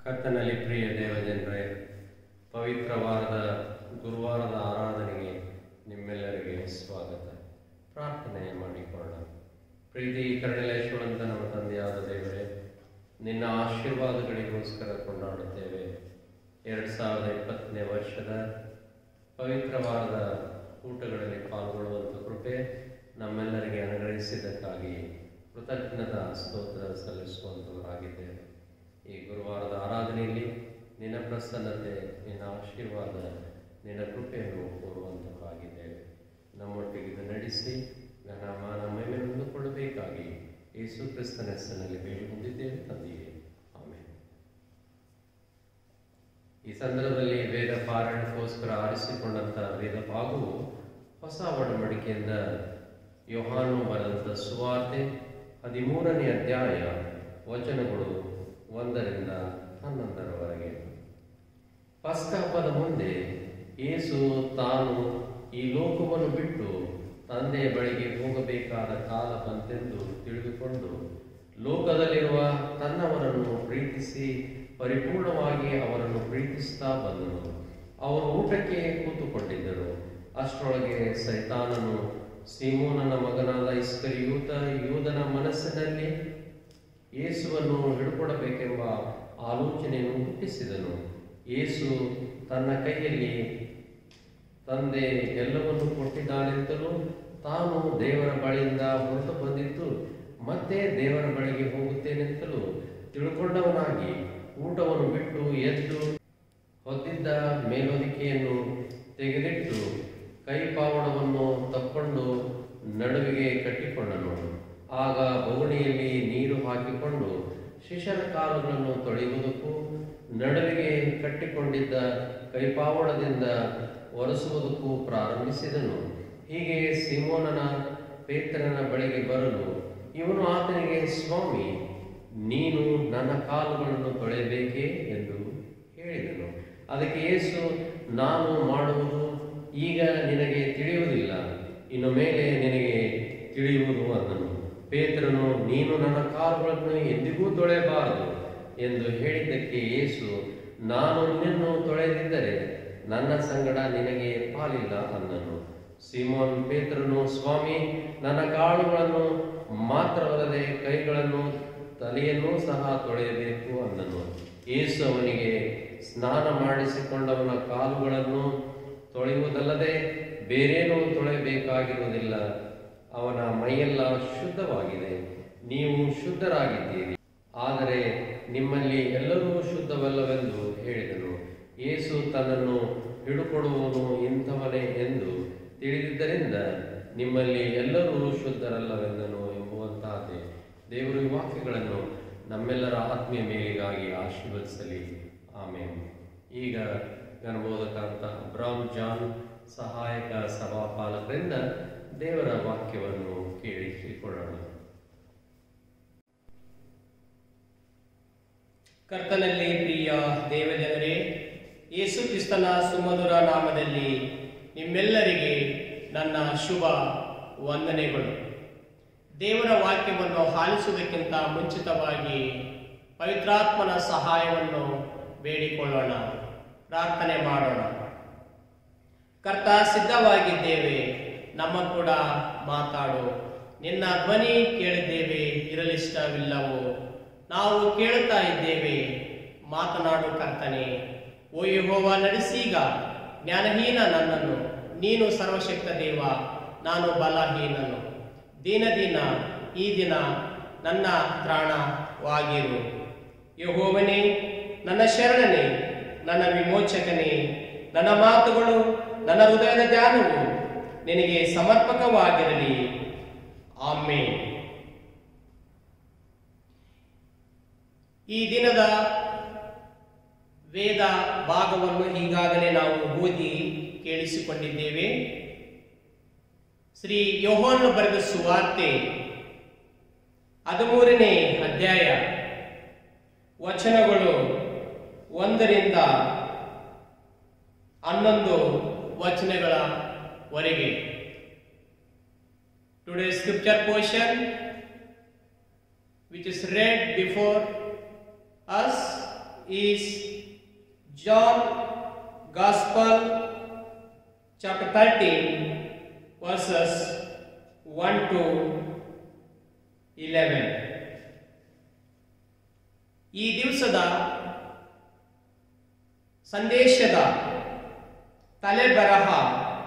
ಕರ್ತನಲ್ಲಿ ಪ್ರಿಯ ದೇವಜನರೇ ಪವಿತ್ರವಾರದ ಗುರುವಾರದ ಆರಾಧನೆಗೆ ನಿಮ್ಮೆಲ್ಲರಿಗೆ ಸ್ವಾಗತ ಪ್ರಾರ್ಥನೆ ಮಾಡಿಕೊಳ್ಳೋಣ ಪ್ರೀತಿ ಕರುಣಲೇಶ್ವರಂತ ನಮ್ಮ ತಂದೆಯಾದ ದೇವರೇ ನಿನ್ನ ಆಶೀರ್ವಾದಗಳಿಗೋಸ್ಕರ ಕೊಂಡಾಡುತ್ತೇವೆ ಎರಡು ಸಾವಿರದ ಇಪ್ಪತ್ತನೇ ವರ್ಷದ ಪವಿತ್ರವಾದ ಊಟಗಳಲ್ಲಿ ಪಾಲ್ಗೊಳ್ಳುವಂಥ ಕೃಪೆ ನಮ್ಮೆಲ್ಲರಿಗೆ ಅನುಗ್ರಹಿಸಿದ್ದಕ್ಕಾಗಿ ಕೃತಜ್ಞತಾ ಸ್ತೋತ್ರ ಸಲ್ಲಿಸುವಂತವರಾಗಿದ್ದೇವೆ ಈ ಗುರುವಾರದ ಆರಾಧನೆಯಲ್ಲಿ ನಿನ್ನ ಪ್ರಸನ್ನತೆ ನಿನ್ನ ಆಶೀರ್ವಾದ ನಿನ್ನ ಕೃಪೆಯನ್ನು ಕೋರುವಂತವರಾಗಿದ್ದೇವೆ ನಮ್ಮೊಟ್ಟಿಗೆ ಇದು ನಡೆಸಿ ನನ್ನ ಮಾನ ಮಹಿಮೆ ಹೊಂದಿಕೊಳ್ಳಬೇಕಾಗಿ ಯೇಸು ಕ್ರಿಸ್ತನ ಹೆಸರಿನಲ್ಲಿ ಬೇಡಿ ಹೊಂದಿದ್ದೇವೆ ತಂದೆಯೇ ಆಮೇಲೆ ಈ ಸಂದರ್ಭದಲ್ಲಿ ವೇದ ಪಾರಾಯಣಕ್ಕೋಸ್ಕರ ಆರಿಸಿಕೊಂಡಂತ ವೇದ ಭಾಗವು ಹೊಸ ಒಡಂಬಡಿಕೆಯಿಂದ ಯೋಹಾನು ಬರೆದಂಥ ಸುವಾರ್ತೆ ಹದಿಮೂರನೇ ಅಧ್ಯಾಯ ವಚನಗಳು ಒಂದರಿಂದ ಹನ್ನೊಂದರವರೆಗೆ ಪಸ್ಕ ಹಬ್ಬದ ಮುಂದೆ ಯೇಸು ತಾನು ಈ ಲೋಕವನ್ನು ಬಿಟ್ಟು ತಂದೆಯ ಬಳಿಗೆ ಹೋಗಬೇಕಾದ ಕಾಲ ಬಂತೆಂದು ತಿಳಿದುಕೊಂಡು ಲೋಕದಲ್ಲಿರುವ ತನ್ನವರನ್ನು ಪ್ರೀತಿಸಿ ಪರಿಪೂರ್ಣವಾಗಿ ಅವರನ್ನು ಪ್ರೀತಿಸ್ತಾ ಬಂದನು ಅವರು ಊಟಕ್ಕೆ ಕೂತುಕೊಂಡಿದ್ದರು ಅಷ್ಟರೊಳಗೆ ಸೈತಾನನು ಸೀಮೋನನ ಮಗನಾದ ಇಸ್ಕರಿಯೂತ ಯೂದನ ಮನಸ್ಸಿನಲ್ಲಿ ಯೇಸುವನ್ನು ಹಿಡ್ಕೊಡಬೇಕೆಂಬ ಆಲೋಚನೆಯನ್ನು ಹುಟ್ಟಿಸಿದನು ಯೇಸು ತನ್ನ ಕೈಯಲ್ಲಿ ತಂದೆ ಎಲ್ಲವನ್ನು ಕೊಟ್ಟಿದ್ದಾನೆಂತಲೂ ತಾನು ದೇವರ ಬಳಿಯಿಂದ ಹೊರಟು ಬಂದಿದ್ದು ಮತ್ತೆ ದೇವರ ಬಳಿಗೆ ಹೋಗುತ್ತೇನೆಂತಲೂ ತಿಳ್ಕೊಂಡವನಾಗಿ ಊಟವನ್ನು ಬಿಟ್ಟು ಎದ್ದು ಹೊದ್ದಿದ್ದ ಮೇಲೊದಿಕೆಯನ್ನು ತೆಗೆದಿಟ್ಟು ಕೈಪಾವಡವನ್ನು ತಕ್ಕೊಂಡು ನಡುವಿಗೆ ಕಟ್ಟಿಕೊಂಡನು ಆಗ ಬಹುಣಿಯಲ್ಲಿ ನೀರು ಹಾಕಿಕೊಂಡು ಶಿಶರ ಕಾಲುಗಳನ್ನು ತೊಳೆಯುವುದಕ್ಕೂ ನಡುವಿಗೆ ಕಟ್ಟಿಕೊಂಡಿದ್ದ ಕೈಪಾವಡದಿಂದ ಒರೆಸುವುದಕ್ಕೂ ಪ್ರಾರಂಭಿಸಿದನು ಹೀಗೆ ಸಿಮೋನನ ಪೇತ್ರನ ಬಳಿಗೆ ಬರಲು ಇವನು ಆತನಿಗೆ ಸ್ವಾಮಿ ನೀನು ನನ್ನ ಕಾಲುಗಳನ್ನು ತೊಳೆಯಬೇಕೇ ಎಂದು ಹೇಳಿದನು ಅದಕ್ಕೆ ಯೇಸು ನಾನು ಮಾಡುವುದು ಈಗ ನಿನಗೆ ತಿಳಿಯುವುದಿಲ್ಲ ಇನ್ನು ಮೇಲೆ ನಿನಗೆ ತಿಳಿಯುವುದು ಅಂದನು ಪೇತ್ರನು ನೀನು ನನ್ನ ಕಾಲುಗಳನ್ನು ಎಂದಿಗೂ ತೊಳೆಯಬಾರದು ಎಂದು ಹೇಳಿದ್ದಕ್ಕೆ ಯೇಸು ನಾನು ನಿನ್ನನ್ನು ತೊಳೆದಿದ್ದರೆ ನನ್ನ ಸಂಗಡ ನಿನಗೆ ಪಾಲಿಲ್ಲ ಅಂದನು ಸಿಮೋನ್ ಪೇತ್ರನು ಸ್ವಾಮಿ ನನ್ನ ಕಾಳುಗಳನ್ನು ಮಾತ್ರವಲ್ಲದೆ ಕೈಗಳನ್ನು ತಲೆಯನ್ನೂ ಸಹ ತೊಳೆಯಬೇಕು ಅಂದನು ಯೇಸು ಅವನಿಗೆ ಸ್ನಾನ ಮಾಡಿಸಿಕೊಂಡವನ ಕಾಲುಗಳನ್ನು ತೊಳೆಯುವುದಲ್ಲದೆ ಬೇರೇನೂ ತೊಳೆಯಬೇಕಾಗಿರುವುದಿಲ್ಲ ಅವನ ಮೈಯೆಲ್ಲ ಶುದ್ಧವಾಗಿದೆ ನೀವು ಶುದ್ಧರಾಗಿದ್ದೀರಿ ಆದರೆ ನಿಮ್ಮಲ್ಲಿ ಎಲ್ಲರೂ ಶುದ್ಧವಲ್ಲವೆಂದು ಹೇಳಿದನು ಯೇಸು ತನ್ನನ್ನು ಹಿಡುಕೊಡುವವನು ಇಂಥವನೇ ಎಂದು ತಿಳಿದಿದ್ದರಿಂದ ನಿಮ್ಮಲ್ಲಿ ಎಲ್ಲರೂ ಶುದ್ಧರಲ್ಲವೆಂದನು ಎಂಬುವಂತಾದೆ ದೇವರು ಈ ವಾಕ್ಯಗಳನ್ನು ನಮ್ಮೆಲ್ಲರ ಆತ್ಮೀಯ ಮೇಲಿಗಾಗಿ ಆಶೀರ್ವದಿಸಲಿ ಆಮೇಲೆ ಈಗ ಗಣಬೋಧಕ ಅಂತ ಬ್ರೌನ್ ಜಾನ್ ಸಹಾಯಕ ಸಭಾಪಾಲಕರಿಂದ ದೇವರ ವಾಕ್ಯವನ್ನು ಕೇಳಿಸಿಕೊಳ್ಳೋಣ ಕರ್ತನಲ್ಲಿ ಪ್ರಿಯ ದೇವಜನರೇ ಯೇಸು ಕ್ರಿಸ್ತನ ಸುಮಧುರ ನಾಮದಲ್ಲಿ ನಿಮ್ಮೆಲ್ಲರಿಗೆ ನನ್ನ ಶುಭ ವಂದನೆಗಳು ದೇವರ ವಾಕ್ಯವನ್ನು ಆಲಿಸುವುದಕ್ಕಿಂತ ಮುಂಚಿತವಾಗಿ ಪವಿತ್ರಾತ್ಮನ ಸಹಾಯವನ್ನು ಬೇಡಿಕೊಳ್ಳೋಣ ಪ್ರಾರ್ಥನೆ ಮಾಡೋಣ ಕರ್ತ ಸಿದ್ಧವಾಗಿದ್ದೇವೆ ನಮ್ಮ ಕೂಡ ಮಾತಾಡು ನಿನ್ನ ಧ್ವನಿ ಕೇಳಿದ್ದೇವೆ ಇರಲಿಷ್ಟವಿಲ್ಲವೋ ನಾವು ಕೇಳುತ್ತಾ ಇದ್ದೇವೆ ಮಾತನಾಡು ಕರ್ತನೆ ಓ ಯೆಹೋವ ನಡೆಸೀಗ ಜ್ಞಾನಹೀನ ನನ್ನನ್ನು ನೀನು ಸರ್ವಶಕ್ತ ದೇವ ನಾನು ಬಲಹೀನನು ದಿನ ದಿನ ಈ ದಿನ ನನ್ನ ತ್ರಾಣವಾಗಿರು ಯಹೋವನೇ ನನ್ನ ಶರಣನೆ ನನ್ನ ವಿಮೋಚಕನೇ ನನ್ನ ಮಾತುಗಳು ನನ್ನ ಹೃದಯದ ಧ್ಯಾನವು ನಿನಗೆ ಸಮರ್ಪಕವಾಗಿರಲಿ ಆಮೇ ಈ ದಿನದ ವೇದ ಭಾಗವನ್ನು ಈಗಾಗಲೇ ನಾವು ಓದಿ ಕೇಳಿಸಿಕೊಂಡಿದ್ದೇವೆ ಶ್ರೀ ಯೋಹಾನು ಬರೆದ ಸುವಾರ್ತೆ ಹದಿಮೂರನೇ ಅಧ್ಯಾಯ ವಚನಗಳು ಒಂದರಿಂದ ಹನ್ನೊಂದು ವಚನಗಳವರೆಗೆ Today's scripture portion, which is read before us, is John Gospel chapter 13 verses 1 to 11. ಈ ದಿವಸದ ಸಂದೇಶದ ತಲೆಬರಹ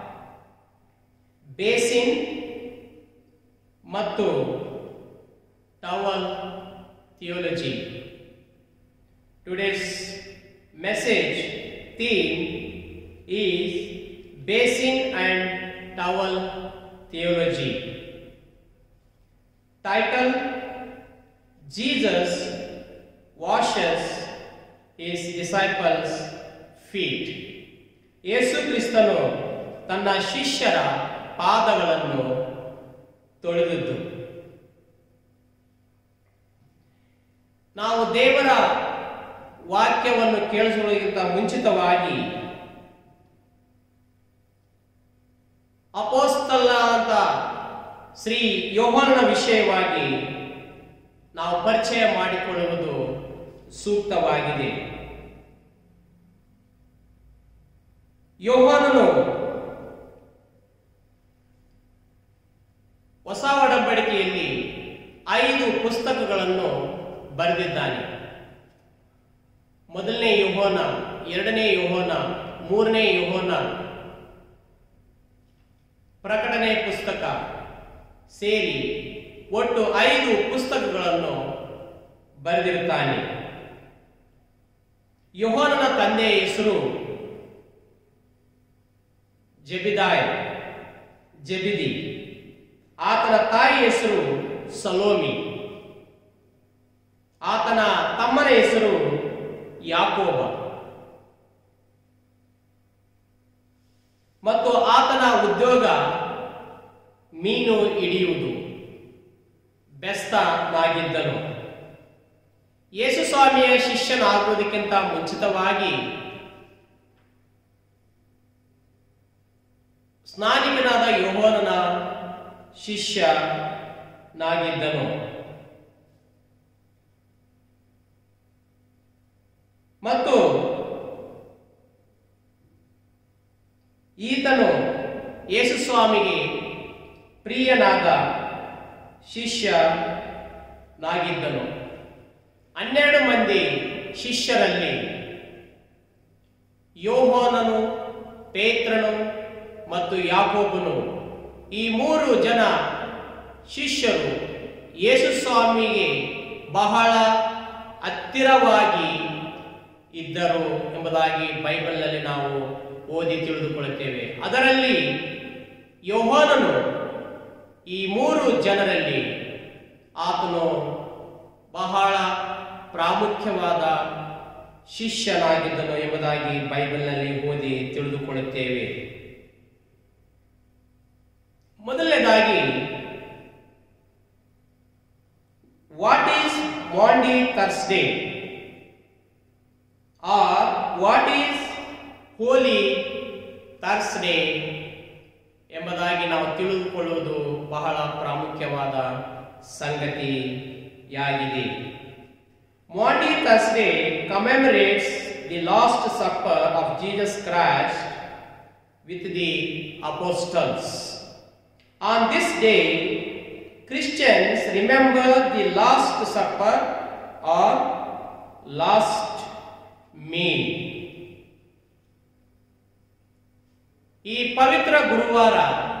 ಬೇಸಿನ್ ಮತ್ತು towel theology today's message theme is basin and towel theology title Jesus washes his disciples' feet. ಯೇಸು ಕ್ರಿಸ್ತನು ತನ್ನ ಶಿಷ್ಯರ ಪಾದಗಳನ್ನು ತೊಳೆದದ್ದು ನಾವು ದೇವರ ವಾಕ್ಯವನ್ನು ಕೇಳಿಸುವುದಕ್ಕಿಂತ ಮುಂಚಿತವಾಗಿ ಅಪೋಸ್ತಲ ಅಂತ ಶ್ರೀ ಯೋಹಾನನ ವಿಷಯವಾಗಿ ನಾವು ಪರಿಚಯ ಮಾಡಿಕೊಳ್ಳುವುದು ಸೂಕ್ತವಾಗಿದೆ ಯೋಹಾನನು ಹೊಸ ಒಡಂಬಡಿಕೆಯಲ್ಲಿ ಐದು ಪುಸ್ತಕಗಳನ್ನು ಬರೆದಿದ್ದಾನೆ ಮೊದಲನೇ ಯೋಹೋನ ಎರಡನೇ ಯೋಹೋನ ಮೂರನೇ ಯೋಹೋನ ಪ್ರಕಟಣೆ ಪುಸ್ತಕ ಸೇರಿ ಒಟ್ಟು ಐದು ಪುಸ್ತಕಗಳನ್ನು ಬರೆದಿರುತ್ತಾನೆ ಯೋಹಾನನ ತಂದೆಯ ಹೆಸರು ಜೆಬಿದಾಯ್ ಜೆಬಿದಿ ಆತನ ತಾಯಿ ಹೆಸರು ಸಲೋಮಿ ಆತನ ತಮ್ಮನ ಹೆಸರು ಯಾಕೋಬ ಮತ್ತು ಆತನ ಉದ್ಯೋಗ ಮೀನು ಹಿಡಿಯುವುದು ಬೆಸ್ತನಾಗಿದ್ದನು ಯೇಸು ಸ್ವಾಮಿಯ ಶಿಷ್ಯನಾಗುವುದಕ್ಕಿಂತ ಮುಂಚಿತವಾಗಿ ಸ್ನಾನಿಕನಾದ ಯೋಹೋನನ ಶಿಷ್ಯನಾಗಿದ್ದನು ಮತ್ತು ಈತನು ಯೇಸು ಸ್ವಾಮಿಗೆ ಪ್ರಿಯನಾದ ಶಿಷ್ಯನಾಗಿದ್ದನು ಹನ್ನೆರಡು ಮಂದಿ ಶಿಷ್ಯರಲ್ಲಿ ಯೋಹಾನನು ಪೇತ್ರನು ಮತ್ತು ಯಾಕೋಬನು ಈ ಮೂರು ಜನ ಶಿಷ್ಯರು ಯೇಸು ಸ್ವಾಮಿಗೆ ಬಹಳ ಹತ್ತಿರವಾಗಿ ಇದ್ದರು ಎಂಬುದಾಗಿ ಬೈಬಲ್ನಲ್ಲಿ ನಾವು ಓದಿ ತಿಳಿದುಕೊಳ್ಳುತ್ತೇವೆ ಅದರಲ್ಲಿ ಯೋಹಾನನು ಈ ಮೂರು ಜನರಲ್ಲಿ ಆತನು ಬಹಳ ಪ್ರಾಮುಖ್ಯವಾದ ಶಿಷ್ಯನಾಗಿದ್ದನು ಎಂಬುದಾಗಿ ಬೈಬಲ್ನಲ್ಲಿ ಓದಿ ತಿಳಿದುಕೊಳ್ಳುತ್ತೇವೆ ಮೊದಲನೇದಾಗಿ what is Maundy Thursday or what is Holy Thursday ಎಂಬುದಾಗಿ ನಾವು ತಿಳಿದುಕೊಳ್ಳುವುದು ಬಹಳ ಪ್ರಾಮುಖ್ಯವಾದ ಸಂಗತಿಯಾಗಿದೆ Maundy Thursday commemorates the Last Supper of Jesus Christ with the apostles. On this day, Christians remember the Last Supper or Last Meal. ಈ ಪವಿತ್ರ ಗುರುವಾರ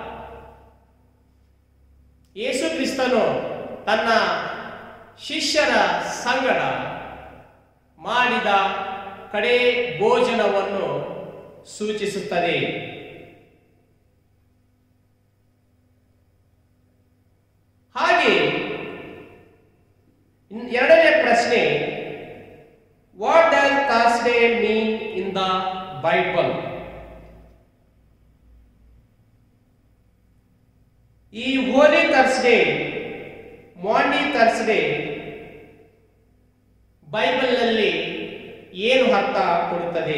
ಯೇಸು ಕ್ರಿಸ್ತನು ತನ್ನ ಶಿಷ್ಯರ ಸಂಗಡ ಮಾಡಿದ ಕಡೆ ಭೋಜನವನ್ನು ಸೂಚಿಸುತ್ತದೆ ಹಾಗೆ ಇನ್- ಎರಡನೇ ಪ್ರಶ್ನೆ what does Thursday mean in the Bible ಈ ಹೋಲಿ ಥರ್ಸ್ಡೇ ಮಾಂಡಿ ಥರ್ಸ್ಡೇ ಬೈಬಲ್ನಲ್ಲಿ ಏನು ಅರ್ಥ ಕೊಡುತ್ತದೆ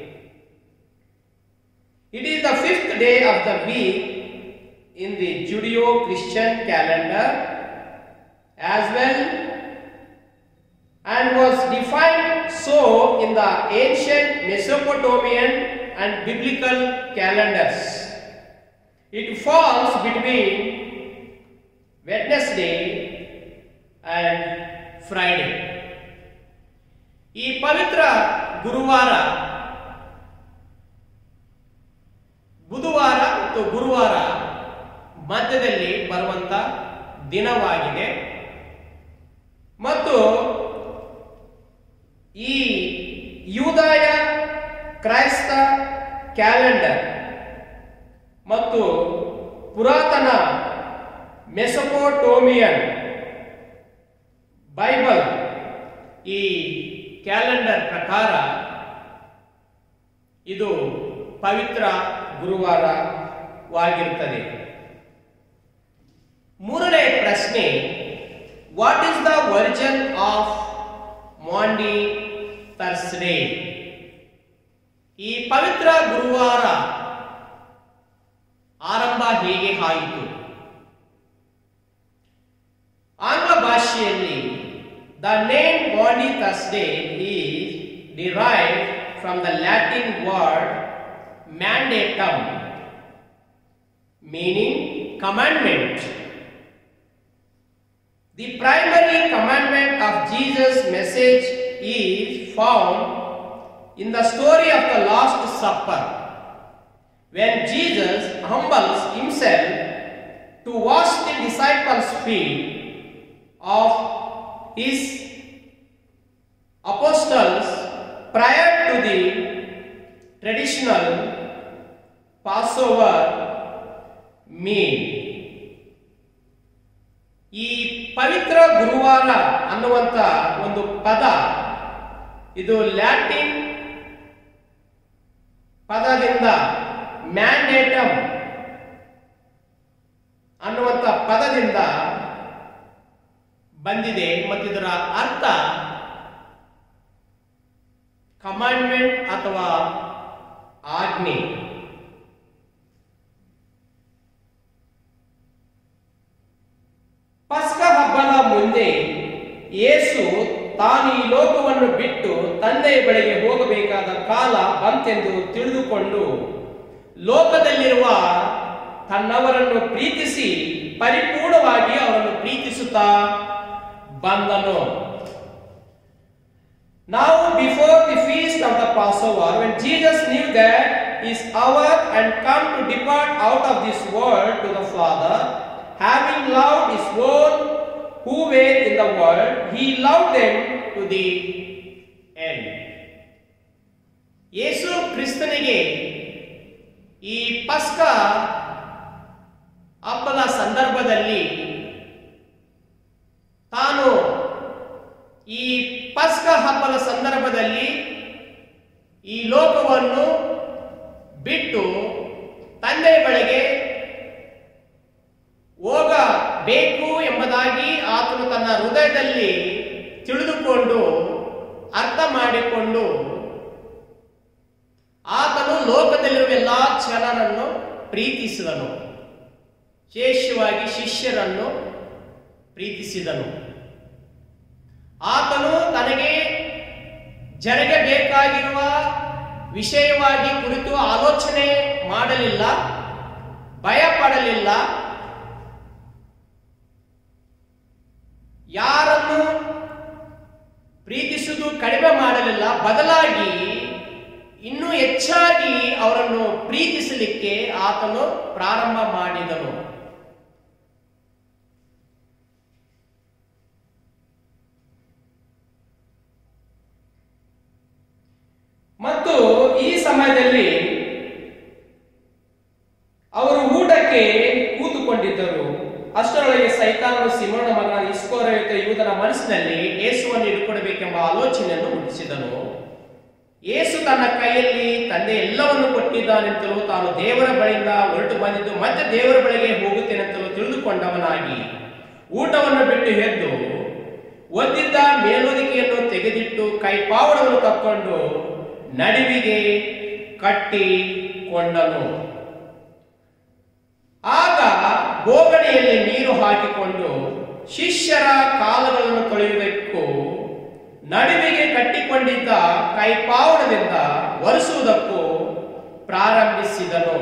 it is the fifth day of the week in the Judeo Christian calendar as well and was defined so in the ancient Mesopotamian and biblical calendars. It falls between Wednesday and Friday. ಈ ಪವಿತ್ರ ಗುರುವಾರ ಬುಧವಾರ ಮತ್ತು ಗುರುವಾರ ಮಧ್ಯದಲ್ಲಿ ಬರುವಂತ ದಿನವಾಗಿದೆ ಮತ್ತು ಈ ಯೂದಾಯ ಕ್ರೈಸ್ತ ಕ್ಯಾಲೆಂಡರ್ ಮತ್ತು ಪುರಾತನ ಮೆಸೊಪೋಟೋಮಿಯನ್ ಬೈಬಲ್ ಈ ಕ್ಯಾಲೆಂಡರ್ ಪ್ರಕಾರ ಇದು ಪವಿತ್ರ ಗುರುವಾರವಾಗಿರುತ್ತದೆ ಮೂರನೇ ಪ್ರಶ್ನೆ what is the origin of Maundy Thursday ಈ ಪವಿತ್ರ ಗುರುವಾರ ಆರಂಭ ಹೇಗೆ ಆಯಿತು ಆಂಗ್ಲ ಭಾಷೆಯಲ್ಲಿ the name Maundy Thursday is derive from the Latin word mandatum meaning commandment. The primary commandment of Jesus' message is found in the story of the Last Supper. When Jesus humbles himself to wash the disciples' feet of his apostles prior to the traditional Passover meal. ಈ ಪವಿತ್ರ ಗುರುವಾರ ಅನ್ನುವಂತ ಒಂದು ಪದ ಇದು Latin ಪದದಿಂದ ಮ್ಯಾಂಡೇಟಮ್ ಅನ್ನುವಂತ ಪದದಿಂದ ಬಂದಿದೆ ಮತ್ತು ಇದರ ಅರ್ಥ ಕಮಾಂಡ್ಮೆಂಟ್ ಅಥವಾ ಆಜ್ಞೆ ಪಸ್ಕ ಹಬ್ಬದ ಮುಂದೆ ಯೇಸು ತಾನು ಈ ಲೋಕವನ್ನು ಬಿಟ್ಟು ತಂದೆಯ ಬಳಿಗೆ ಹೋಗಬೇಕಾದ ಕಾಲ ಬಂತೆಂದು ತಿಳಿದುಕೊಂಡು ಲೋಕದಲ್ಲಿರುವ ತನ್ನವರನ್ನು ಪ್ರೀತಿಸಿ ಪರಿಪೂರ್ಣವಾಗಿ ಅವರನ್ನು ಪ್ರೀತಿಸುತ್ತಾ ಬಂದನು Now, before the feast of the Passover, when Jesus knew that his hour and come to depart out of this world to the Father, having loved his own who were in the world, he loved them to the end. ಯೇಸು ಕ್ರಿಸ್ತನಿಗೆ ಈ ಪಸ್ಕ ಹಬ್ಬದ ಸಂದರ್ಭದಲ್ಲಿ ತಾನು ಈ ಪಸ್ಕ ಹಬ್ಬದ ಸಂದರ್ಭದಲ್ಲಿ ಈ ಲೋಕವನ್ನು ಬಿಟ್ಟು ತಂದೆಯ ಬಳಿಗೆ ಹೋಗಬೇಕು ಎಂಬುದಾಗಿ ಆತನು ತನ್ನ ಹೃದಯದಲ್ಲಿ ತಿಳಿದುಕೊಂಡು ಅರ್ಥ ಮಾಡಿಕೊಂಡು ಆತನು ಲೋಕದಲ್ಲಿರುವ ಎಲ್ಲಾ ಜನರನ್ನು ಪ್ರೀತಿಸಿದನು ವಿಶೇಷವಾಗಿ ಶಿಷ್ಯರನ್ನು ಪ್ರೀತಿಸಿದನು ಆತನು ತನಗೆ ಜರಗಬೇಕಾಗಿರುವ ವಿಷಯವಾಗಿ ಕುರಿತು ಆಲೋಚನೆ ಮಾಡಲಿಲ್ಲ ಭಯ ಪಡಲಿಲ್ಲ ಯಾರನ್ನು ಪ್ರೀತಿಸುವುದು ಕಡಿಮೆ ಮಾಡಲಿಲ್ಲ ಬದಲಾಗಿ ಇನ್ನೂ ಹೆಚ್ಚಾಗಿ ಅವರನ್ನು ಪ್ರೀತಿಸಲಿಕ್ಕೆ ಆತನು ಪ್ರಾರಂಭ ಮಾಡಿದನು ಮತ್ತು ಈ ಸಮಯದಲ್ಲಿ ಅವರು ಊಟಕ್ಕೆ ಕೂತುಕೊಂಡಿದ್ದರು ಅಷ್ಟರೊಳಗೆ ಸೈತಾನನು ಸಿಮೋನ ಮಗನ ಇಸ್ಕೋರಯುತ ಯೂದನ ಮನಸ್ಸಿನಲ್ಲಿ ಯೇಸುವನ್ನು ಹಿಡ್ಕೊಡಬೇಕೆಂಬ ಆಲೋಚನೆಯನ್ನು ಹುಟ್ಟಿಸಿದನು ಯೇಸು ತನ್ನ ಕೈಯಲ್ಲಿ ತಂದೆ ಎಲ್ಲವನ್ನು ಕೊಟ್ಟಿದ್ದಾನೆಂತಲೂ ತಾನು ದೇವರ ಬಳಿಯಿಂದ ಹೊರಟು ಬಂದಿದ್ದು ಮತ್ತೆ ದೇವರ ಬಳಿಗೆ ಹೋಗುತ್ತೇನೆಂತಲೂ ತಿಳಿದುಕೊಂಡವನಾಗಿ ಊಟವನ್ನು ಬಿಟ್ಟು ಎದ್ದು ಒದ್ದಿದ್ದ ಮೇಲ್ವದಿಕೆಯನ್ನು ತೆಗೆದಿಟ್ಟು ಕೈಪಾವಳವನ್ನು ತಕ್ಕೊಂಡು ನಡುವಿಗೆ ಕಟ್ಟಿಕೊಂಡನು ಆಗ ಬೋಗಣಿಯಲ್ಲಿ ನೀರು ಹಾಕಿಕೊಂಡು ಶಿಷ್ಯರ ಕಾಲುಗಳನ್ನು ತೊಳೆಯುವುದಕ್ಕೂ ನಡುವಿಗೆ ಕಟ್ಟಿಕೊಂಡಿದ್ದ ಕೈಪಾವಣದಿಂದ ಒರೆಸುವುದಕ್ಕೂ ಪ್ರಾರಂಭಿಸಿದನು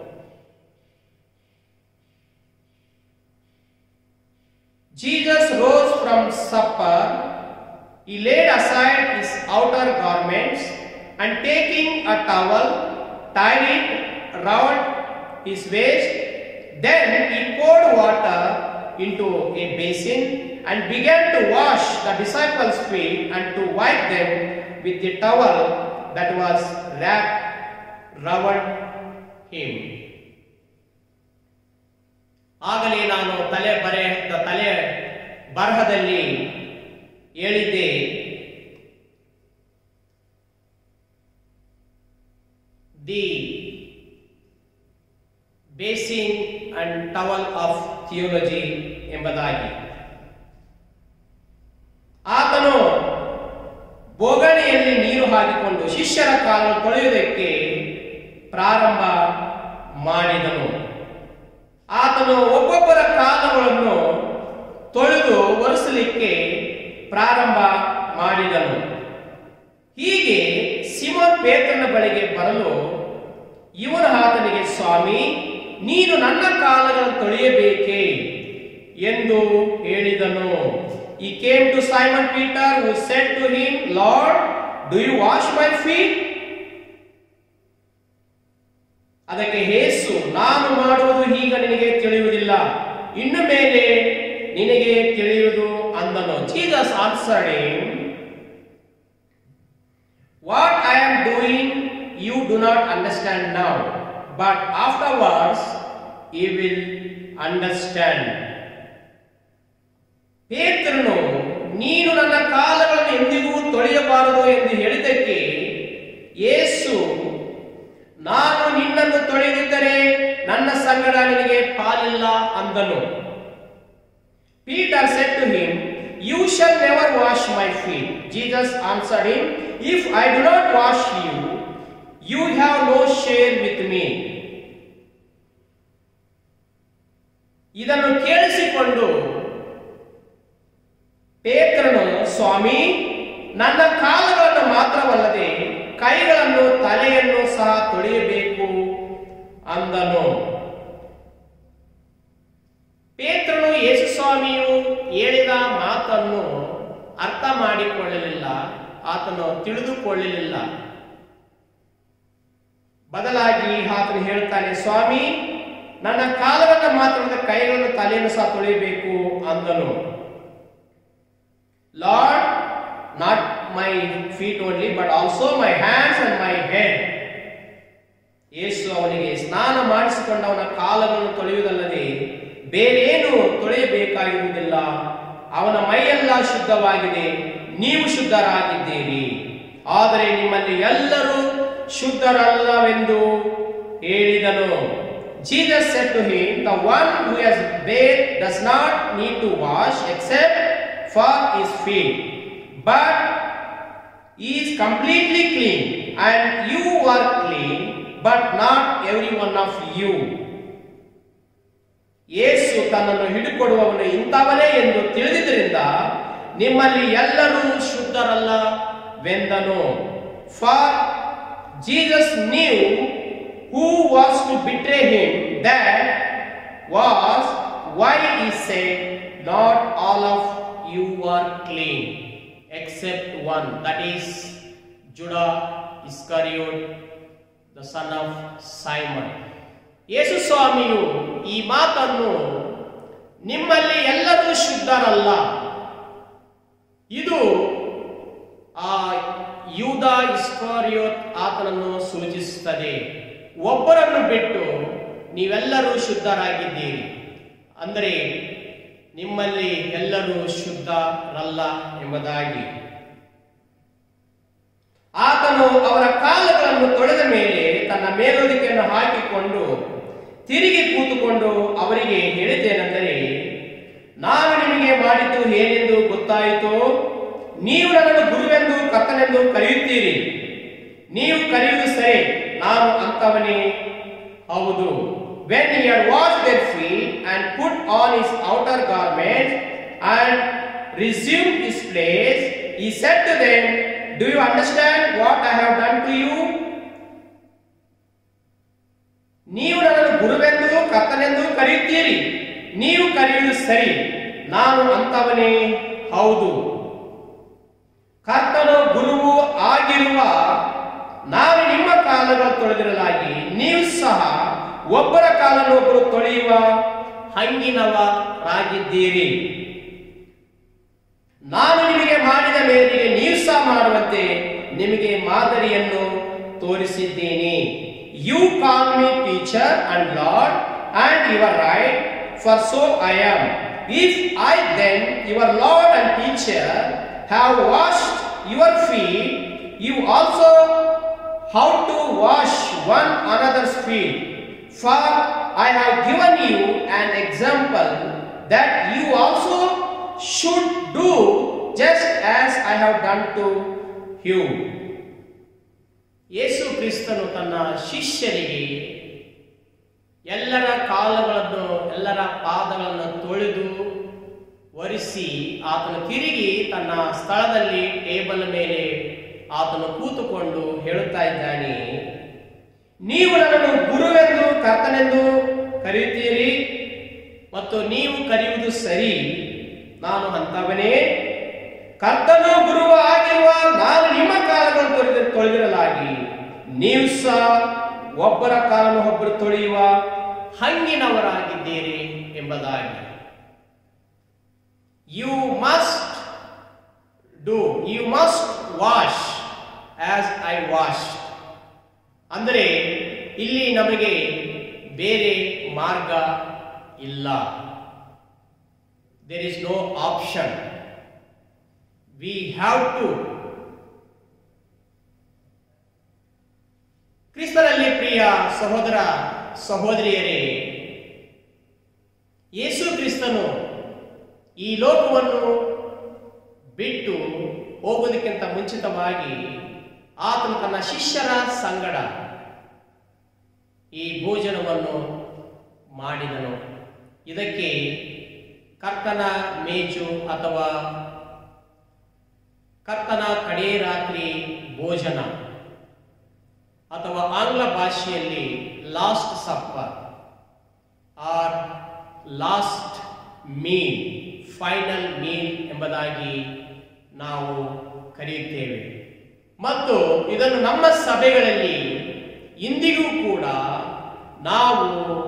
Jesus rose from supper. He laid aside his outer garments and taking a towel, tied it round his waist. Then he poured water into a basin and began to wash the disciples' feet and to wipe them with the towel that was wrapped round him. ಆಗಲೇ ನಾನು ತಲೆ ಬರೆ ತಲೆ ಬರಹದಲ್ಲಿ ಹೇಳಿದ್ದೆ the basin and towel of theology ಎಂಬುದಾಗಿ ಆತನು ಬೋಗಣೆಯಲ್ಲಿ ನೀರು ಹಾಕಿಕೊಂಡು ಶಿಷ್ಯರ ಕಾಲನ್ನು ತೊಳೆಯುವುದಕ್ಕೆ ಪ್ರಾರಂಭ ಮಾಡಿದನು ಆತನು ಒಬ್ಬೊಬ್ಬರ ಕಾಲಗಳನ್ನು ತೊಳೆದು ಒರೆಸಲಿಕ್ಕೆ ಪ್ರಾರಂಭ ಮಾಡಿದನು ಹೀಗೆ ಸಿಮೋನ್ ಪೇತ್ರನ ಬಳಿಗೆ ಬರಲು ಇವನು ಆತನಿಗೆ ಸ್ವಾಮಿ ನೀನು ನನ್ನ ಕಾಲಗಳನ್ನು ತೊಳೆಯಬೇಕೇ ಎಂದು ಹೇಳಿದನು ಈ came to Simon Peter who said to him Lord do you wash my feet ಅದಕ್ಕೆ ಹೇಸು ನಾನು ಮಾಡುವುದು ಈಗ ನಿನಗೆ ತಿಳಿಯುವುದಿಲ್ಲ ಇನ್ನು ಮೇಲೆ ನಿನಗೆ ತಿಳಿಯುವುದು ಅಂದನು Jesus answered what I am doing you do not understand now but afterwards you will understand ಪೇತ್ರನು ನೀನು ನನ್ನ ಕಾಲಗಳನ್ನು ಎಂದಿಗೂ ತೊಳೆಯಬಾರದು ಎಂದು ಹೇಳಿದ್ದಕ್ಕೆ ಯೇಸು ನಾನು ನಿನ್ನನ್ನು ತೊಳೆದಿದ್ದರೆ ನನ್ನ ಸಂಗಡ ನಿನಗೆ ಪಾಲಿಲ್ಲ ಅಂದನು Peter said to him you shall never wash my feet Jesus answered him if I do not wash you you have no share with me ಇದನ್ನು ಕೇಳಿಸಿಕೊಂಡು ಪೇತ್ರನು ಸ್ವಾಮಿ ನನ್ನ ಕಾಲಗಳನ್ನು ಮಾತ್ರವಲ್ಲದೆ ಕೈಗಳನ್ನು ತಲೆಯನ್ನು ಸಹ ತೊಳೆಯಬೇಕು ಅಂದನು ಪೇತ್ರನು ಯೇಸುಸ್ವಾಮಿಯು ಹೇಳಿದ ಮಾತನ್ನು ಅರ್ಥ ಮಾಡಿಕೊಳ್ಳಲಿಲ್ಲ ಆತನು ತಿಳಿದುಕೊಳ್ಳಲಿಲ್ಲ ಬದಲಾಗಿ ಆತನು ಹೇಳ್ತಾನೆ ಸ್ವಾಮಿ ನನ್ನ ಕಾಲವನ್ನು ಮಾತ್ರ ಕೈಗಳನ್ನು ತಲೆಯನ್ನು ಸಹ ತೊಳೆಯಬೇಕು ಅಂದನು Lord not my feet only but also my hands and my head ಯೇಸು ಅವನಿಗೆ ಸ್ನಾನ ಮಾಡಿಸಿಕೊಂಡು ಅವನ ಕಾಲಗಳನ್ನು ತೊಳೆಯುವುದಲ್ಲದೆ ಬೇರೇನು ತೊಳೆಯಬೇಕಾಗಿರುವುದಿಲ್ಲ ಅವನ ಮೈಯೆಲ್ಲ ಶುದ್ಧವಾಗಿದೆ ನೀವು ಶುದ್ಧರಾಗಿದ್ದೀರಿ ಆದರೆ ನಿಮ್ಮಲ್ಲಿ ಎಲ್ಲರೂ ಶುದ್ಧರಲ್ಲವೆಂದು ಹೇಳಿದನು Jesus said to him, The one who has bathed does not need to wash except for his feet, but he is completely clean, and you are clean, but not every one of you. ಯೇಸು ತನ್ನನ್ನು ಹಿಡಿಕೊಡುವವನು ಇಂಥವನೇ ಎಂದು ತಿಳಿದಿದ್ದರಿಂದ ನಿಮ್ಮಲ್ಲಿ ಎಲ್ಲರೂ ಶುದ್ಧರಲ್ಲವೆಂದನು for Jesus knew who was to betray him that was why I say not all of you are clean except one that is Judas Iscariot the son of Simon ಯೇಸು ಸ್ವಾಮಿಯು ಈ ಮಾತನ್ನು ನಿಮ್ಮಲ್ಲಿ ಎಲ್ಲರೂ ಶುದ್ಧರಲ್ಲ ಇದು ಆ ಯೂದ ಇಸ್ಕಾರಿಯೋತ್ ಆತನನ್ನು ಸೂಚಿಸುತ್ತದೆ ಒಬ್ಬರನ್ನು ಬಿಟ್ಟು ನೀವೆಲ್ಲರೂ ಶುದ್ಧರಾಗಿದ್ದೀರಿ ಅಂದರೆ ನಿಮ್ಮಲ್ಲಿ ಎಲ್ಲರೂ ಶುದ್ಧರಲ್ಲ ಎಂಬುದಾಗಿ ಆತನು ಅವರ ಕಾಲಗಳನ್ನು ತೊಳೆದ ಮೇಲೆ ತನ್ನ ಮೇಲೊದಿಕೆಯನ್ನು ಹಾಕಿಕೊಂಡು ತಿರುಗಿ ಕೂತುಕೊಂಡು ಅವರಿಗೆ ಹೇಳಿದ್ದೇನೆಂದರೆ ನಾನು ನಿಮಗೆ ಮಾಡಿದ್ದು ಏನೆಂದು ಗೊತ್ತಾಯಿತು ನೀವು ನನ್ನನ್ನು ಗುರುವೆಂದು ಕರ್ತನೆಂದು ಕರೆಯುತ್ತೀರಿ ನೀವು ಕರೆಯುವುದು ಸರಿ ನಾನು ಅಂತವನೇ ಹೌದು when he had washed their feet and put on his outer garments and resumed his place he said to them, Do you understand what I have done to you? ನೀವು ನನ್ನನ್ನು ಗುರುವೆಂದು ಕರ್ತನೆಂದು ಕರೆಯುತ್ತೀರಿ ನೀವು ಕರೆಯುವುದು ಸರಿ ನಾನು ಅಂತವನೇ ಹೌದು ಕರ್ತನು ಗುರುವು ಆಗಿರುವ ನಾನು ನಿಮ್ಮ ಕಾಲಗಳು ತೊಳೆದಿರಲಾಗಿ ನೀವು ಸಹ ಒಬ್ಬರ ಕಾಲನ್ನು ಒಬ್ಬರು ತೊಳೆಯುವ ಹಂಗಿನವರಾಗಿದ್ದೀರಿ ನಾನು ನಿಮಗೆ ಮಾಡಿದ ಮೇರೆಗೆ ನೀವು ಸಹ ಮಾಡುವಂತೆ ನಿಮಗೆ ಮಾದರಿಯನ್ನು ತೋರಿಸಿದ್ದೇನೆ you call me teacher and Lord and you're right for so I am if I then your Lord and teacher have washed your feet you also ought to wash one another's feet for I have given you an example that you also should do just as I have done to you. ಯೇಸು ಕ್ರಿಸ್ತನು ತನ್ನ ಶಿಷ್ಯರಿಗೆ ಎಲ್ಲರ ಕಾಲಗಳನ್ನು ಎಲ್ಲರ ಪಾದಗಳನ್ನು ತೊಳೆದು ಒರೆಸಿ ಆತನು ತಿರುಗಿ ತನ್ನ ಸ್ಥಳದಲ್ಲಿ ಟೇಬಲ್ ಮೇಲೆ ಆತನು ಕೂತುಕೊಂಡು ಹೇಳುತ್ತಾ ಇದ್ದಾನೆ ನೀವು ನನ್ನನ್ನು ಗುರುವೆಂದು ಕರ್ತನೆಂದು ಕರೆಯುತ್ತೀರಿ ಮತ್ತು ನೀವು ಕರೆಯುವುದು ಸರಿ ನಾನು ಅಂತವನೇ ಕರ್ತನು ಗುರುವ ಆಗಿರುವ ನಾನು ನಿಮ್ಮ ಕಾಲಗಳನ್ನು ತೊಳೆದ ತೊಳೆದಿರಲಾಗಿ ನೀವು ಸಹ ಒಬ್ಬರ ಕಾಲನ್ನು ಒಬ್ಬರು ತೊಳೆಯುವ ಹಂಗಿನವರಾಗಿದ್ದೀರಿ ಎಂಬುದಾಗಿ you must do you must wash as I wash ಅಂದರೆ ಇಲ್ಲಿ ನಮಗೆ ಬೇರೆ ಮಾರ್ಗ ಇಲ್ಲ there is no option we have to ಕ್ರಿಸ್ತನಲ್ಲಿ ಪ್ರಿಯ ಸಹೋದರ ಸಹೋದರಿಯರೇ ಯೇಸು ಕ್ರಿಸ್ತನು ಈ ಲೋಕವನ್ನು ಬಿಟ್ಟು ಹೋಗೋದಕ್ಕಿಂತ ಮುಂಚಿತವಾಗಿ ಆತನು ತನ್ನ ಶಿಷ್ಯರ ಸಂಗಡ ಈ ಭೋಜನವನ್ನು ಮಾಡಿದನು ಇದಕ್ಕೆ ಕರ್ತನ ಮೇಜು ಅಥವಾ ಕರ್ತನ ಕಡೇ ರಾತ್ರಿ ಭೋಜನ ಅಥವಾ ಆಂಗ್ಲ ಭಾಷೆಯಲ್ಲಿ Last Supper or last meal final meal ಎಂಬುದಾಗಿ ನಾವು ಕರೆಯುತ್ತೇವೆ ಮತ್ತು ಇದನ್ನು ನಮ್ಮ ಸಭೆಗಳಲ್ಲಿ ಇಂದಿಗೂ ಕೂಡ ನಾವು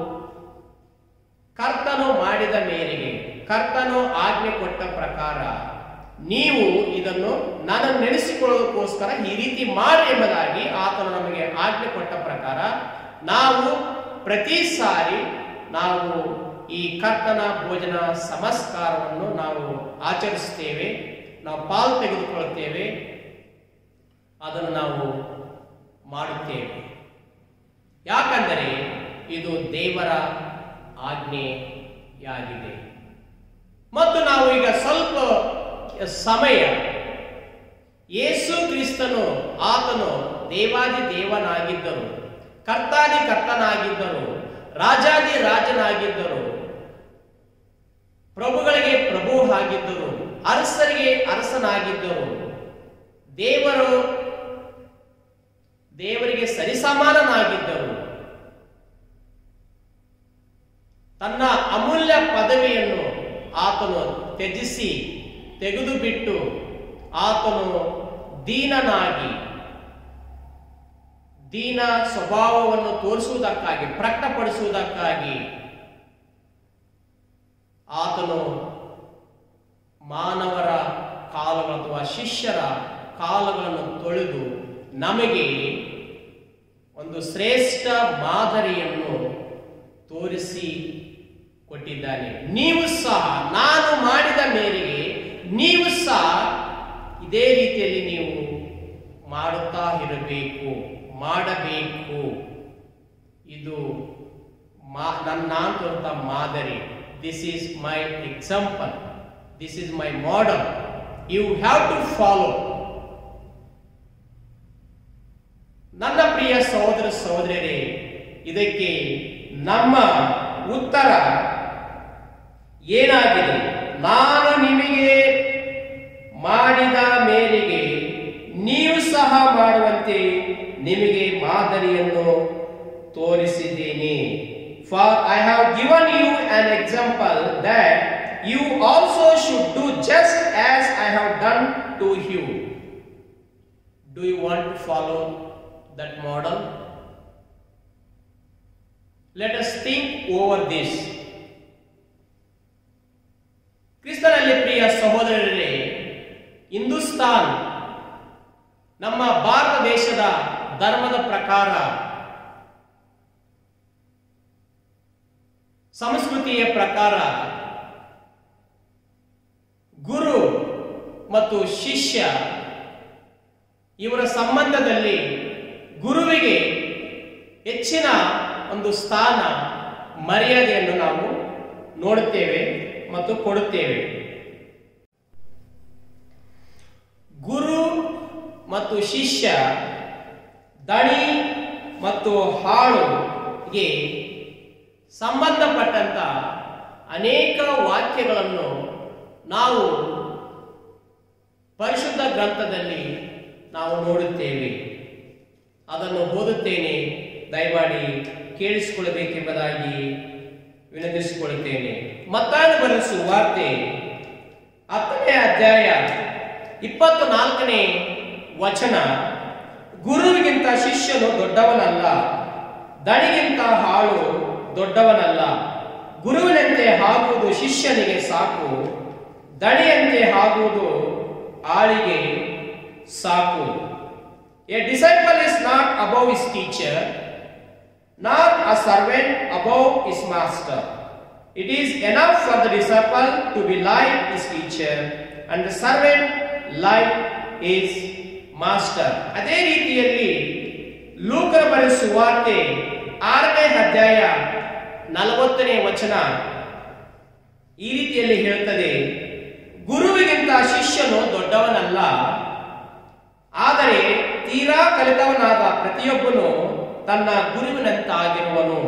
ಕರ್ತನು ಮಾಡಿದ ಮೇರೆಗೆ ಕರ್ತನು ಆಜ್ಞೆ ಕೊಟ್ಟ ಪ್ರಕಾರ ನೀವು ಇದನ್ನು ನಾನು ನೆನೆಸಿಕೊಳ್ಳೋದಕ್ಕೋಸ್ಕರ ಈ ರೀತಿ ಮಾಡಿ ಎಂಬುದಾಗಿ ಆತನು ನಮಗೆ ಆಜ್ಞೆ ಕೊಟ್ಟ ಪ್ರಕಾರ ನಾವು ಪ್ರತಿ ಸಾರಿ ನಾವು ಈ ಕರ್ತನ ಭೋಜನ ಸಮಸ್ಕಾರವನ್ನು ನಾವು ಆಚರಿಸ್ತೇವೆ ನಾವು ಪಾಲು ತೆಗೆದುಕೊಳ್ಳುತ್ತೇವೆ ಅದನ್ನು ನಾವು ಮಾಡುತ್ತೇವೆ ಯಾಕಂದರೆ ಇದು ದೇವರ ಆಜ್ಞೆಯಾಗಿದೆ ಮತ್ತು ನಾವು ಈಗ ಸ್ವಲ್ಪ ಸಮಯ ಯೇಸು ಕ್ರಿಸ್ತನು ಆತನು ದೇವಾದಿ ದೇವನಾಗಿದ್ದರು ಕರ್ತಾದಿ ಕರ್ತನಾಗಿದ್ದರು ರಾಜಾದಿ ರಾಜನಾಗಿದ್ದರು ಪ್ರಭುಗಳಿಗೆ ಪ್ರಭು ಆಗಿದ್ದರು ಅರಸರಿಗೆ ಅರಸನಾಗಿದ್ದರು ದೇವರು ದೇವರಿಗೆ ಸರಿಸಮಾನನಾಗಿದ್ದರು ತನ್ನ ಅಮೂಲ್ಯ ಪದವಿಯನ್ನು ಆತನು ತ್ಯಜಿಸಿ ತೆಗೆದು ಬಿಟ್ಟು ಆತನು ದೀನನಾಗಿ ದೀನ ಸ್ವಭಾವವನ್ನು ತೋರಿಸುವುದಕ್ಕಾಗಿ ಪ್ರಕಟಪಡಿಸುವುದಕ್ಕಾಗಿ ಆತನು ಮಾನವರ ಕಾಲಗಳು ಅಥವಾ ಶಿಷ್ಯರ ಕಾಲಗಳನ್ನು ತೊಳೆದು ನಮಗೆ ಒಂದು ಶ್ರೇಷ್ಠ ಮಾದರಿಯನ್ನು ತೋರಿಸಿ ಕೊಟ್ಟಿದ್ದಾನೆ ನೀವು ಸಹ ನಾನು ಮಾಡಿದ ಮೇರೆಗೆ ನೀವು ಸಹ ಇದೇ ರೀತಿಯಲ್ಲಿ ನೀವು ಮಾಡುತ್ತಾ ಇರಬೇಕು ಮಾಡಬೇಕು ಇದು ಮಾ ನನ್ನ ನಾನು ತೋರಿದ ಮಾದರಿ this is my example this is my model you have to follow ನನ್ನ ಪ್ರಿಯ ಸಹೋದರ ಸಹೋದರರೇ ಇದಕ್ಕೆ ನಮ್ಮ ಉತ್ತರ ಏನಾಗಿದೆ ನಾನು ನಿಮಗೆ ಮಾಡಿದ ಮೇಲೆ ತೋರಿಸಿದ್ದೇನೆ for I have given you an example that you also should do just as I have done to you do you want to follow that model let us think over this ಕ್ರಿಸ್ತನಲ್ಲಿ ಪ್ರಿಯ ಸಹೋದರರೇ ಹಿಂದೂಸ್ತಾನ್ ನಮ್ಮ ಭಾರತ ದೇಶದ ಧರ್ಮದ ಪ್ರಕಾರ ಸಂಸ್ಕೃತಿಯ ಪ್ರಕಾರ ಗುರು ಮತ್ತು ಶಿಷ್ಯ ಇವರ ಸಂಬಂಧದಲ್ಲಿ ಗುರುವಿಗೆ ಹೆಚ್ಚಿನ ಒಂದು ಸ್ಥಾನ ಮರ್ಯಾದೆಯನ್ನು ನಾವು ನೋಡುತ್ತೇವೆ ಮತ್ತು ಕೊಡುತ್ತೇವೆ ಗುರು ಮತ್ತು ಶಿಷ್ಯ ದಣಿ ಮತ್ತು ಹಾಳುಗೆ ಸಂಬಂಧಪಟ್ಟಂತ ಅನೇಕ ವಾಕ್ಯಗಳನ್ನು ನಾವು ಪರಿಶುದ್ಧ ಗ್ರಂಥದಲ್ಲಿ ನಾವು ನೋಡುತ್ತೇವೆ ಅದನ್ನು ಓದುತ್ತೇನೆ ದಯಮಾಡಿ ಕೇಳಿಸಿಕೊಳ್ಳಬೇಕೆಂಬುದಾಗಿ ವಿನಂತಿಸಿಕೊಳ್ಳುತ್ತೇನೆ ಮತ್ತಾನು ಬರೆಸು ವಾರ್ತೆ ಹತ್ತನೇ ಅಧ್ಯಾಯ ಇಪ್ಪತ್ತು ನಾಲ್ಕನೇ ವಚನ ಗುರುವಿಗಿಂತ ಶಿಷ್ಯನು ದೊಡ್ಡವನಲ್ಲ ದಣಿಗಿಂತ ಹಾಳು ದೊಡ್ಡವನಲ್ಲ ಗುರುವಿನಂತೆ ಆಗುವುದು ಶಿಷ್ಯನಿಗೆ ಸಾಕು ದಣಿಯಂತೆ ಆಗುವುದು ಆಳಿಗೆ ಸಾಕು a disciple is not above his teacher not a servant above his master. It is enough for the disciple to be like his teacher, and the servant like his master. ಅದೇ ರೀತಿಯಲ್ಲಿ ಲೂಕರ ಬರೆದ ಸುವಾರ್ತೆ ಆರನೇ ಅಧ್ಯಾಯ ನಲವತ್ತನೇ ವಚನ ಈ ರೀತಿಯಲ್ಲಿ ಹೇಳುತ್ತದೆ ಗುರುವಿಗಿಂತ ಶಿಷ್ಯನು ದೊಡ್ಡವನಲ್ಲ ಆದರೆ ತೀರಾ ಕಲಿತವನಾದ ಪ್ರತಿಯೊಬ್ಬನು ತನ್ನ ಗುರುವಿನಂತಾಗಿರುವನು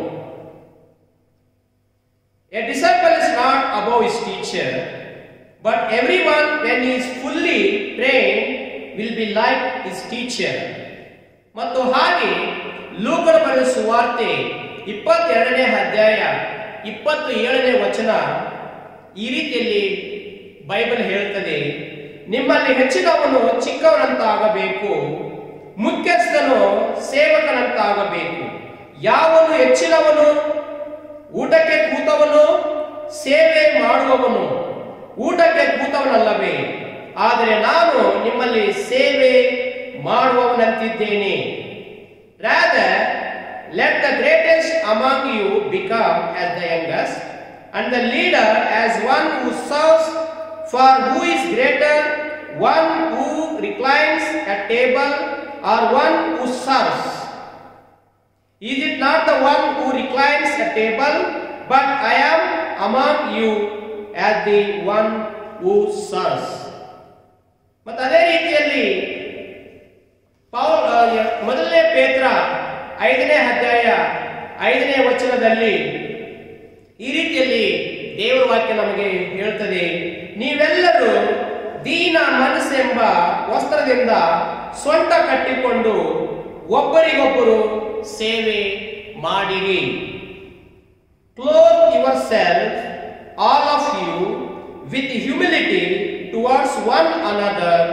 a disciple is not above his teacher but every one when is fully train will be like his teacher ಮತ್ತು ಹಾಗೆ ಲೂಕನ ಬರೆದ ಸುವಾರ್ತೆ ಇಪ್ಪತ್ತೆರಡನೇ ಅಧ್ಯಾಯ ಇಪ್ಪತ್ತು ಏಳನೇ ವಚನ ಈ ರೀತಿಯಲ್ಲಿ ಬೈಬಲ್ ಹೇಳುತ್ತದೆ ನಿಮ್ಮಲ್ಲಿ ಹೆಚ್ಚಿನವನು ಚಿಕ್ಕವನಂತಾಗಬೇಕು ಮುಖ್ಯಸ್ಥನು ಸೇವಕನಂತಾಗಬೇಕು ಯಾವನು ಹೆಚ್ಚಿನವನು ಊಟಕ್ಕೆ ಕೂತವನು ಸೇವೆ ಮಾಡುವವನು ಊಟಕ್ಕೆ ಕೂತವನಲ್ಲವೇ ಆದರೆ ನಾನು ನಿಮ್ಮಲ್ಲಿ ಸೇವೆ ಮಾಡುವವನಂತಿದ್ದೇನೆ rather let the greatest among you become as the youngest and the leader as one who serves for who is greater one who reclines at table or one who serves. Is it not the one who reclines at table, but I am among you as the one who serves. ಮತ್ತು ಅದೇ ರೀತಿಯಲ್ಲಿ Paul ಮೊದಲನೇ ಪೇತ್ರ ಐದನೇ ಅಧ್ಯಾಯ ಐದನೇ ವಚನದಲ್ಲಿ ಈ ರೀತಿಯಲ್ಲಿ ದೇವರ ವಾಕ್ಯ ನಮಗೆ ಹೇಳ್ತದೆ ನೀವೆಲ್ಲರೂ ದೀನ ಮನಸ್ಸೆಂಬ ವಸ್ತ್ರದಿಂದ ಸೊಂಟ ಕಟ್ಟಿಕೊಂಡು ಒಬ್ಬರಿಗೊಬ್ಬರು ಸೇವೆ ಮಾಡಿರಿ clothe yourself all of you with humility towards one another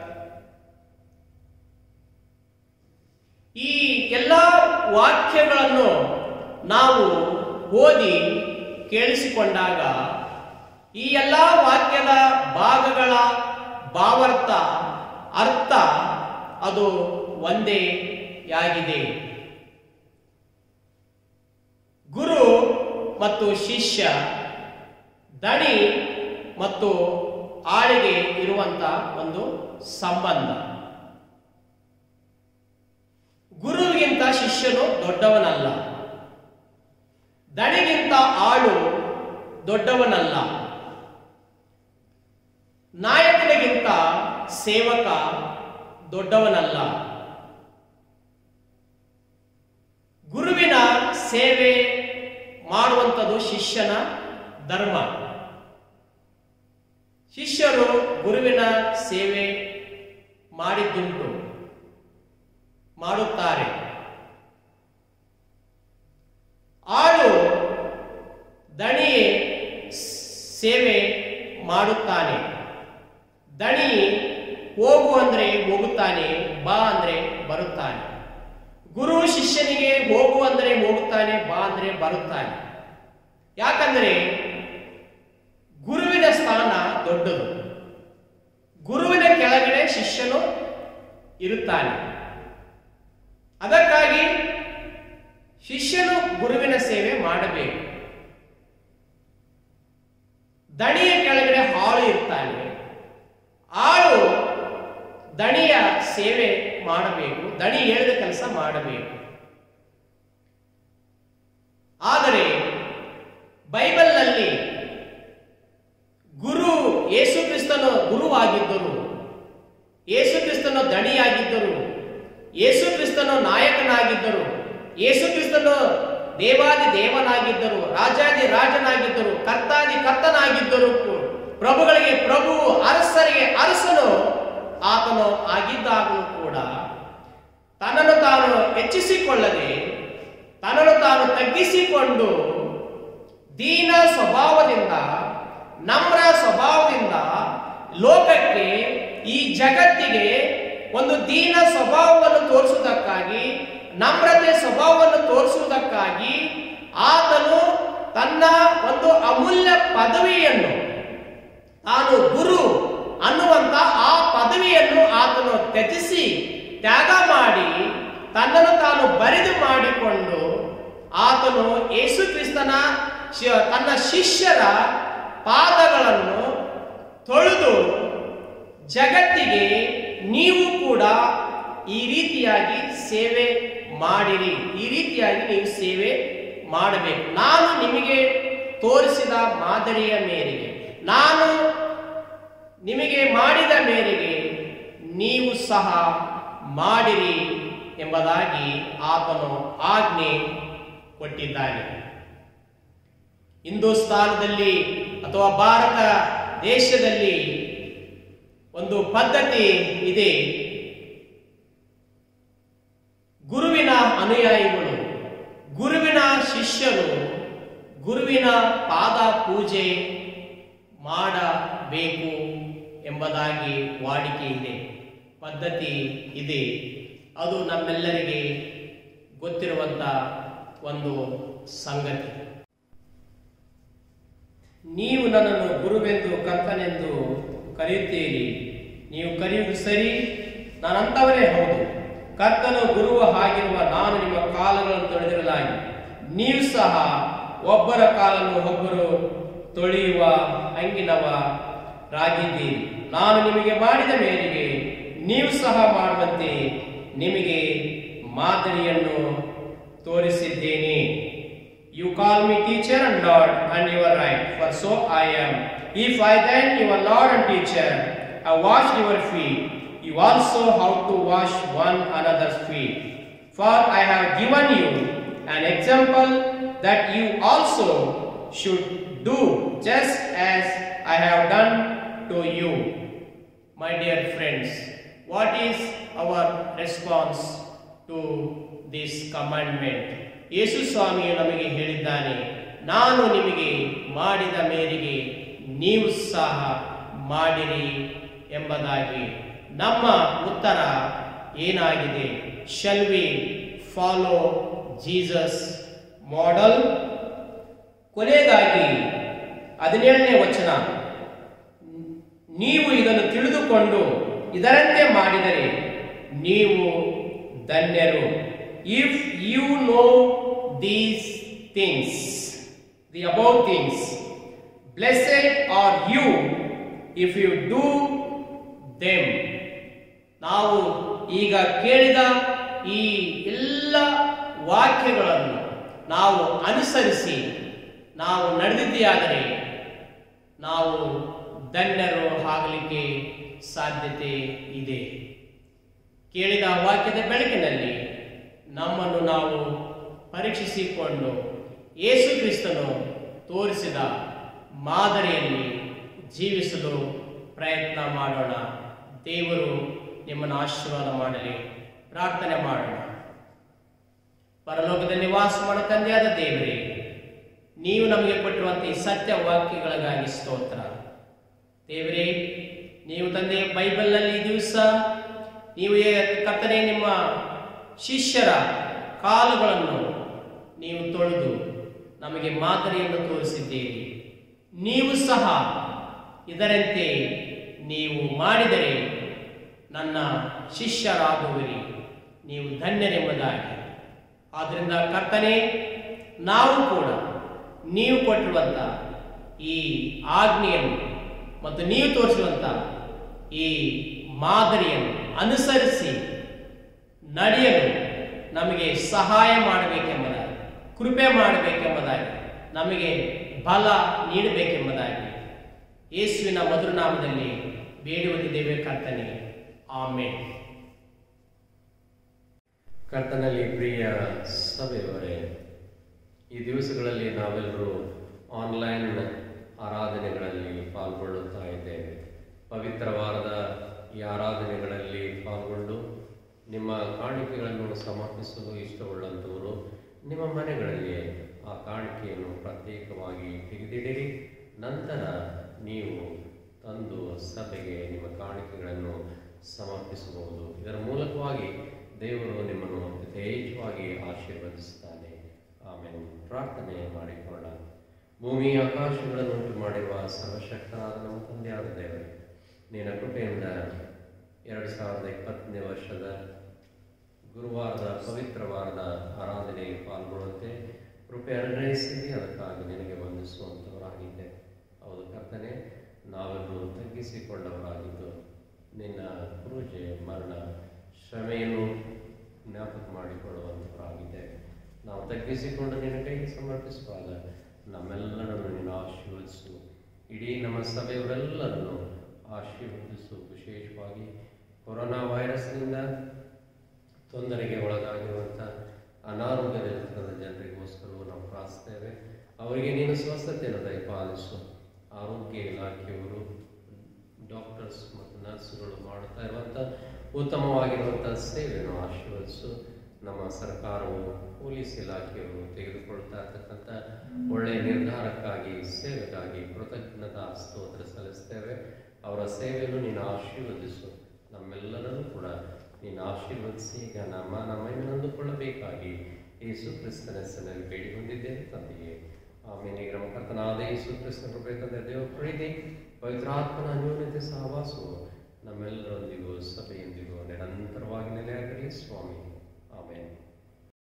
ಈ ಎಲ್ಲ ವಾಕ್ಯಗಳನ್ನು ನಾವು ಓದಿ ಕೇಳಿಸಿಕೊಂಡಾಗ ಈ ಎಲ್ಲ ವಾಕ್ಯದ ಭಾಗಗಳ ಭಾವಾರ್ಥ ಅರ್ಥ ಅದು ಒಂದೇ ಆಗಿದೆ ಗುರು ಮತ್ತು ಶಿಷ್ಯ ದಣಿ ಮತ್ತು ಆಳಿಗೆ ಇರುವಂತ ಒಂದು ಸಂಬಂಧ ಗುರುವಿಗಿಂತ ಶಿಷ್ಯನು ದೊಡ್ಡವನಲ್ಲ ದಣಿಗಿಂತ ಆಳು ದೊಡ್ಡವನಲ್ಲ ನಾಯಕನಿಗಿಂತ ಸೇವಕ ದೊಡ್ಡವನಲ್ಲ ಗುರುವಿನ ಸೇವೆ ಮಾಡುವಂಥದ್ದು ಶಿಷ್ಯನ ಧರ್ಮ ಶಿಷ್ಯರು ಗುರುವಿನ ಸೇವೆ ಮಾಡಿದ್ದುಂಟು ಮಾಡುತ್ತಾರೆ ಸೇವೆ ಮಾಡುತ್ತಾನೆ ದಣಿ ಹೋಗು ಅಂದ್ರೆ ಹೋಗುತ್ತಾನೆ ಬಾ ಅಂದ್ರೆ ಬರುತ್ತಾನೆ ಗುರು ಶಿಷ್ಯನಿಗೆ ಹೋಗು ಅಂದ್ರೆ ಹೋಗುತ್ತಾನೆ ಬಾ ಅಂದ್ರೆ ಬರುತ್ತಾನೆ ಯಾಕಂದ್ರೆ ಗುರುವಿನ ಸ್ಥಾನ ದೊಡ್ಡದು ಗುರುವಿನ ಕೆಳಗಡೆ ಶಿಷ್ಯನು ಇರುತ್ತಾನೆ ಅದಕ್ಕಾಗಿ ಶಿಷ್ಯನು ಗುರುವಿನ ಸೇವೆ ಮಾಡಬೇಕು ದಣಿಯ ಕೆಳಗಡೆ ಹಾಳು ಇರ್ತಾನೆ ಆಳು ದಣಿಯ ಸೇವೆ ಮಾಡಬೇಕು ದಣಿ ಹೇಳಿದ ಕೆಲಸ ಮಾಡಬೇಕು ಆದರೆ ಬೈಬಲ್ನಲ್ಲಿ ಗುರು ಯೇಸು ಕ್ರಿಸ್ತನು ಗುರುವಾಗಿದ್ದರು ಯೇಸು ಕ್ರಿಸ್ತನು ದಣಿಯಾಗಿದ್ದರು ಯೇಸು ಕ್ರಿಸ್ತನು ನಾಯಕನಾಗಿದ್ದರು ಯೇಸು ಕ್ರಿಸ್ತನು ದೇವಾದಿ ದೇವನಾಗಿದ್ದರು ರಾಜಾದಿ ರಾಜನಾಗಿದ್ದರು ಕರ್ತಾದಿ ಕರ್ತನಾಗಿದ್ದರು ಪ್ರಭುಗಳಿಗೆ ಪ್ರಭು ಅರಸರಿಗೆ ಅರಸನು ಆತನು ಆಗಿದ್ದಾಗಲೂ ಕೂಡ ತನ್ನನ್ನು ತಾನು ಹೆಚ್ಚಿಸಿಕೊಳ್ಳದೆ ತನ್ನನ್ನು ತಾನು ತಗ್ಗಿಸಿಕೊಂಡು ದೀನ ಸ್ವಭಾವದಿಂದ ನಮ್ರ ಸ್ವಭಾವದಿಂದ ಲೋಕಕ್ಕೆ ಈ ಜಗತ್ತಿಗೆ ಒಂದು ದೀನ ಸ್ವಭಾವವನ್ನು ತೋರಿಸುವುದಕ್ಕಾಗಿ ನಮ್ರತೆ ಸ್ವಭಾವವನ್ನು ತೋರಿಸುವುದಕ್ಕಾಗಿ ಆತನು ತನ್ನ ಒಂದು ಅಮೂಲ್ಯ ಪದವಿಯನ್ನು ತಾನು ಗುರು ಅನ್ನುವಂತ ಆ ಪದವಿಯನ್ನು ಆತನು ತ್ಯಜಿಸಿ ತ್ಯಾಗ ಮಾಡಿ ತನ್ನನ್ನು ತಾನು ಬರಿದು ಮಾಡಿಕೊಂಡು ಆತನು ಯೇಸು ಕ್ರಿಸ್ತನ ಶಿ- ತನ್ನ ಶಿಷ್ಯರ ಪಾದಗಳನ್ನು ತೊಳೆದು ಜಗತ್ತಿಗೆ ನೀವು ಕೂಡ ಈ ರೀತಿಯಾಗಿ ಸೇವೆ ಮಾಡಿರಿ ಈ ರೀತಿಯಾಗಿ ನೀವು ಸೇವೆ ಮಾಡಬೇಕು ನಾನು ನಿಮಗೆ ತೋರಿಸಿದ ಮಾದರಿಯ ಮೇರೆಗೆ ನಾನು ನಿಮಗೆ ಮಾಡಿದ ಮೇರೆಗೆ ನೀವು ಸಹ ಮಾಡಿರಿ ಎಂಬುದಾಗಿ ಆತನು ಆಜ್ಞೆ ಕೊಟ್ಟಿದ್ದಾನೆ ಹಿಂದೂಸ್ತಾನದಲ್ಲಿ ಅಥವಾ ಭಾರತ ದೇಶದಲ್ಲಿ ಒಂದು ಪದ್ಧತಿ ಇದೆ ಗುರುವಿನ ಅನುಯಾಯಿಗಳು ಗುರುವಿನ ಶಿಷ್ಯರು ಗುರುವಿನ ಪಾದ ಪೂಜೆ ಮಾಡಬೇಕು ಎಂಬುದಾಗಿ ವಾಡಿಕೆ ಇದೆ ಪದ್ಧತಿ ಇದೆ ಅದು ನಮ್ಮೆಲ್ಲರಿಗೆ ಗೊತ್ತಿರುವಂತ ಒಂದು ಸಂಗತಿ ನೀವು ನನ್ನನ್ನು ಗುರುವೆಂದು ಕರ್ತನೆಂದು ಕರೆಯುತ್ತೀರಿ ನೀವು ಕರೆಯುವುದು ಸರಿ ನಾನಂತವರೇ ಹೌದು ಕರ್ತನು ಗುರುವ ಹಾಗಿರುವ ನಾನು ನಿಮ್ಮ ಕಾಲಗಳನ್ನು ತೊಳೆದಿರಲಾಗಿ ನೀವು ಸಹ ಒಬ್ಬರ ಕಾಲನ್ನು ಒಬ್ಬರು ತೊಳೆಯುವ ಹಂಗಿನವ ರಾಗಿದ್ದೀರಿ ನಾನು ನಿಮಗೆ ಮಾಡಿದ ಮೇರೆಗೆ ನೀವು ಸಹ ಮಾಡುವಂತೆ ನಿಮಗೆ ಮಾದರಿಯನ್ನು ತೋರಿಸಿದ್ದೇನೆ You call me teacher and Lord, and you are right, for so I am. If I then, your Lord and teacher, have washed your feet, you also have to wash one another's feet. For I have given you an example that you also should do just as I have done to you. My dear friends, what is our response to this commandment? ಯೇಸು ಸ್ವಾಮಿಯು ನಮಗೆ ಹೇಳಿದ್ದಾನೆ ನಾನು ನಿಮಗೆ ಮಾಡಿದ ಮೇರೆಗೆ ನೀವು ಸಹ ಮಾಡಿರಿ ಎಂಬುದಾಗಿ ನಮ್ಮ ಉತ್ತರ ಏನಾಗಿದೆ shall we follow Jesus model ಕೊನೆಯದಾಗಿ ಹದಿನೇಳನೇ ವಚನ ನೀವು ಇದನ್ನು ತಿಳಿದುಕೊಂಡು ಇದರಂತೆ ಮಾಡಿದರೆ ನೀವು ಧನ್ಯರು if you know these things the about things blessed are you if you do them ನಾವು ಈಗ ಕೇಳಿದ ಈ ಎಲ್ಲ ವಾಕ್ಯಗಳನ್ನು ನಾವು ಅನುಸರಿಸಿ ನಾವು ನಡೆದಿದೆಯಾದರೆ ನಾವು ಧನ್ಯರು ಆಗಲಿಕ್ಕೆ ಸಾಧ್ಯತೆ ಇದೆ ಕೇಳಿದ ವಾಕ್ಯದ ಬೆಳಕಿನಲ್ಲಿ ನಮ್ಮನ್ನು ನಾವು ಪರೀಕ್ಷಿಸಿಕೊಂಡು ಯೇಸು ಕ್ರಿಸ್ತನು ತೋರಿಸಿದ ಮಾದರಿಯಲ್ಲಿ ಜೀವಿಸಲು ಪ್ರಯತ್ನ ಮಾಡೋಣ ದೇವರು ನಿಮ್ಮನ್ನು ಆಶೀರ್ವಾದ ಮಾಡಲಿ ಪ್ರಾರ್ಥನೆ ಮಾಡೋಣ ಪರಲೋಕದಲ್ಲಿ ವಾಸ ಮಾಡೋ ತಂದೆಯಾದ ದೇವರೇ ನೀವು ನಮಗೆ ಕೊಟ್ಟಿರುವಂಥ ಈ ಸತ್ಯ ವಾಕ್ಯಗಳಿಗಾಗಿ ಸ್ತೋತ್ರ ದೇವರೇ ನೀವು ತಂದೆ ಬೈಬಲ್ನಲ್ಲಿ ಈ ದಿವಸ ನೀವು ಏ- ಕರ್ತನೆ ನಿಮ್ಮ ಶಿಷ್ಯರ ಕಾಲುಗಳನ್ನು ನೀವು ತೊಳೆದು ನಮಗೆ ಮಾದರಿಯನ್ನು ತೋರಿಸಿದ್ದೀರಿ ನೀವು ಸಹ ಇದರಂತೆ ನೀವು ಮಾಡಿದರೆ ನನ್ನ ಶಿಷ್ಯರಾಗುವಿರಿ ನೀವು ಧನ್ಯರೆಂಬುದಾಗಿ ಆದ್ದರಿಂದ ಕರ್ತನೆ ನಾವು ಕೂಡ ನೀವು ಕೊಟ್ಟಿರುವಂಥ ಈ ಆಜ್ಞೆಯನ್ನು ಮತ್ತು ನೀವು ತೋರಿಸುವಂಥ ಈ ಮಾದರಿಯನ್ನು ಅನುಸರಿಸಿ ನಡೆಯಲು ನಮಗೆ ಸಹಾಯ ಮಾಡಬೇಕೆಂಬುದಾಗಿ ಕೃಪೆ ಮಾಡಬೇಕೆಂಬುದಾಗಿ ನಮಗೆ ಬಲ ನೀಡಬೇಕೆಂಬುದಾಗಿ ಯೇಸುವಿನ ಮಧುರನಾಮದಲ್ಲಿ ಬೇಡುವಂತಿದ್ದೇವೆ ಕರ್ತನೆ ಆಮೇಲೆ ಕರ್ತನಲ್ಲಿ ಪ್ರಿಯ ಸಭೆಯವರೇ ಈ ದಿವಸಗಳಲ್ಲಿ ನಾವೆಲ್ಲರೂ ಆನ್ಲೈನ್ ಆರಾಧನೆಗಳಲ್ಲಿ ಪಾಲ್ಗೊಳ್ಳುತ್ತಾ ಇದ್ದೇವೆ ಪವಿತ್ರವಾದ ಈ ಆರಾಧನೆಗಳಲ್ಲಿ ಪಾಲ್ಗೊಂಡು ನಿಮ್ಮ ಕಾಣಿಕೆಗಳನ್ನು ಸಮರ್ಪಿಸಲು ಇಷ್ಟವುಳ್ಳಂಥವರು ನಿಮ್ಮ ಮನೆಗಳಲ್ಲಿ ಆ ಕಾಣಿಕೆಯನ್ನು ಪ್ರತ್ಯೇಕವಾಗಿ ತೆಗೆದಿಡಿರಿ ನಂತರ ನೀವು ತಂದು ಸಭೆಗೆ ನಿಮ್ಮ ಕಾಣಿಕೆಗಳನ್ನು ಸಮರ್ಪಿಸಬಹುದು ಇದರ ಮೂಲಕವಾಗಿ ದೇವರು ನಿಮ್ಮನ್ನು ಯಥೇಚ್ಛವಾಗಿ ಆಶೀರ್ವದಿಸುತ್ತಾನೆ ಆಮೇಲೆ ಪ್ರಾರ್ಥನೆ ಮಾಡಿಕೊಳ್ಳ ಭೂಮಿ ಆಕಾಶಗಳನ್ನು ಉಂಟು ಮಾಡಿರುವ ಸರ್ವಶಕ್ತನಾದ ನಮ್ಮ ತಂದೆಯಾದ ದೇವರೇ ನಿನ್ನ ಕೃಪೆಯಿಂದ ಎರಡು ಸಾವಿರದ ಇಪ್ಪತ್ತನೇ ವರ್ಷದ ಗುರುವಾರದ ಪವಿತ್ರವಾರದ ಆರಾಧನೆಗೆ ಪಾಲ್ಗೊಳ್ಳುವಂತೆ ಕೃಪೆ ಅನುಗ್ರಹಿಸಿದೆ ಅದಕ್ಕಾಗಿ ನಿನಗೆ ವಂದಿಸುವಂಥವರಾಗಿದ್ದೆ ಹೌದು ಕರ್ತನೆ ನಾವೆಲ್ಲರೂ ತಗ್ಗಿಸಿಕೊಂಡವರಾಗಿದ್ದು ನಿನ್ನ ಪೂಜೆ ಮರಣ ಶ್ರಮೆಯನ್ನು ಜ್ಞಾಪಕ ಮಾಡಿಕೊಳ್ಳುವಂಥವರಾಗಿದ್ದೇವೆ ನಾವು ತಗ್ಗಿಸಿಕೊಂಡು ನಿನ್ನ ಕೈಗೆ ಸಮರ್ಪಿಸುವಾಗ ನಮ್ಮೆಲ್ಲರನ್ನು ನೀನು ಆಶೀರ್ವದಿಸು ಇಡೀ ನಮ್ಮ ಸಭೆಯವರೆಲ್ಲರನ್ನು ಆಶೀರ್ವದಿಸು ವಿಶೇಷವಾಗಿ ಕೊರೋನಾ ವೈರಸ್ನಿಂದ ತೊಂದರೆಗೆ ಒಳಗಾಗಿರುವಂಥ ಅನಾರೋಗ್ಯದಲ್ಲಿರ್ತದ ಜನರಿಗೋಸ್ಕರವೂ ನಾವು ಪ್ರಾರ್ಥಿಸ್ತೇವೆ ಅವರಿಗೆ ನೀನು ಸ್ವಸ್ಥತೆಯನ್ನು ದಯಪಾಲಿಸು ಆರೋಗ್ಯ ಇಲಾಖೆಯವರು ಡಾಕ್ಟರ್ಸ್ ಮತ್ತು ನರ್ಸ್ಗಳು ಮಾಡುತ್ತಾ ಇರುವಂಥ ಉತ್ತಮವಾಗಿರುವಂಥ ಸೇವೆಯನ್ನು ಆಶೀರ್ವದಿಸು ನಮ್ಮ ಸರ್ಕಾರವು ಪೊಲೀಸ್ ಇಲಾಖೆಯವರು ತೆಗೆದುಕೊಳ್ತಾ ಇರ್ತಕ್ಕಂಥ ಒಳ್ಳೆಯ ನಿರ್ಧಾರಕ್ಕಾಗಿ ಸೇವೆಗಾಗಿ ಕೃತಜ್ಞತಾ ಸ್ತೋತ್ರ ಸಲ್ಲಿಸ್ತೇವೆ ಅವರ ಸೇವೆಯನ್ನು ನೀನು ಆಶೀರ್ವದಿಸು ನಮ್ಮೆಲ್ಲರನ್ನೂ ಕೂಡ ನೀನು ಆಶೀರ್ವದಿಸಿ ಈಗ ನಮ್ಮ ನಮ್ಮನ್ನುಕೊಳ್ಳಬೇಕಾಗಿ ಯೇಸು ಕ್ರಿಸ್ತನ ಹೆಸರಿನಲ್ಲಿ ಬೇಡಿ ಹೊಂದಿದ್ದೇವೆ ತಂದೆಯೇ ಆಮೇಲೆ ಈಗ ನಮ್ಮ ಕರ್ತನಾದ ಯೇಸು ಕ್ರಿಸ್ತನ ಕೃಪೆತಂದೆ ದೇವ ಪ್ರೀತಿ ಪವಿತ್ರಾತ್ಮನ ಅನ್ಯೋನ್ಯತೆ ಸಹವಾಸವು ನಮ್ಮೆಲ್ಲರೊಂದಿಗೂ ಸಭೆಯೊಂದಿಗೂ ನಿರಂತರವಾಗಿ ನೆಲೆಯಾಗಲಿ ಸ್ವಾಮಿ